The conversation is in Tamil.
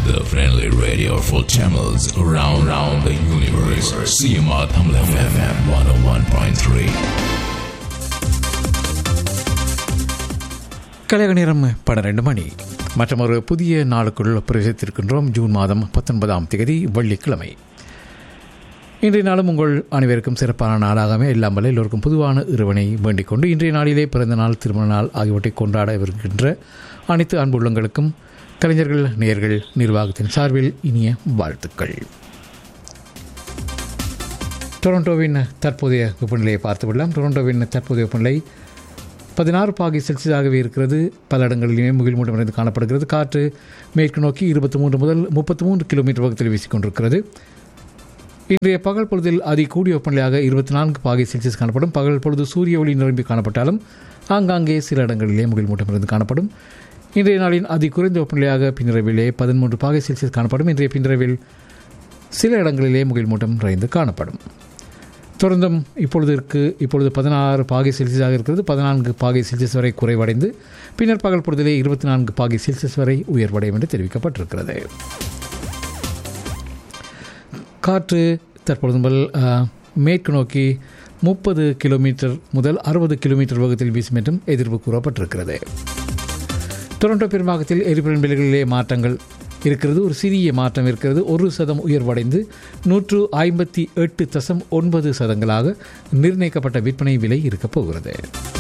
The friendly radio for channels around, around the universe. CMR Tamil FM 101.3. கலைக நேரம் பன்னிரண்டு மணி மற்றும் ஒரு புதிய நாளுக்குள் பிரவேசித்திருக்கின்றோம் ஜூன் மாதம் பத்தொன்பதாம் தேதி வெள்ளிக்கிழமை இன்றைய நாளும் உங்கள் அனைவருக்கும் சிறப்பான நாளாகவே எல்லாம் வல்ல எல்லோருக்கும் பொதுவான இறைவனை வேண்டிக் கொண்டு இன்றைய நாளிலே பிறந்த நாள் திருமண நாள் ஆகியவற்றை கொண்டாடவிருக்கின்ற அனைத்து அன்புள்ளங்களுக்கும் கலைஞர்கள் நேயர்கள் நிர்வாகத்தின் சார்பில் இனிய வாழ்த்துக்கள் டொரண்டோவின் தற்போதைய வெப்பநிலையை பார்த்துவிடலாம் டொரண்டோவின் தற்போதைய வெப்பநிலை பதினாறு பாகை செல்சியஸாகவே இருக்கிறது பல இடங்களிலுமே முகில் மூட்டமடைந்து காணப்படுகிறது காற்று மேற்கு நோக்கி இருபத்தி மூன்று முதல் முப்பத்தி மூன்று கிலோமீட்டர் வேகத்தில் வீசிக்கொண்டிருக்கிறது இன்றைய பகல் பொழுதில் அதி கூடிய வெப்பநிலையாக இருபத்தி நான்கு பாகை செல்சியஸ் காணப்படும் பகல் பொழுது சூரிய ஒளி நிரம்பி காணப்பட்டாலும் ஆங்காங்கே சில இடங்களிலே முகில் மூட்டமிருந்து காணப்படும் இன்றைய நாளின் அதி குறைந்த வெப்பநிலையாக பின்னிரவிலே பதிமூன்று பாகை செல்சியஸ் காணப்படும் இன்றைய பின்னிரவில் சில இடங்களிலே முகில் மூட்டம் நிறைந்து காணப்படும் தொடர்ந்தும் இப்பொழுதிற்கு இப்பொழுது பதினாறு பாகை செல்சியஸாக இருக்கிறது பதினான்கு பாகை செல்சியஸ் வரை குறைவடைந்து பின்னர் பகல் பொழுதிலே இருபத்தி நான்கு பாகை செல்சியஸ் வரை உயர்வடையும் என்று தெரிவிக்கப்பட்டிருக்கிறது காற்று தற்பொழுது முதல் அஹ், மேற்கு நோக்கி முப்பது கிலோமீட்டர் முதல் அறுபது கிலோமீட்டர் வேகத்தில் வீசும் என்றும் எதிர்ப்பு கூறப்பட்டிருக்கிறது டொரண்டோ பெரும்பாகத்தில் எரிபொருள் விலைகளிலே மாற்றங்கள் இருக்கிறது ஒரு சிறிய மாற்றம் இருக்கிறது ஒரு சதம் உயர்வடைந்து நூற்று ஐம்பத்தி எட்டு தசம் ஒன்பது சதங்களாக நிர்ணயிக்கப்பட்ட விற்பனை விலை இருக்கப் போகிறது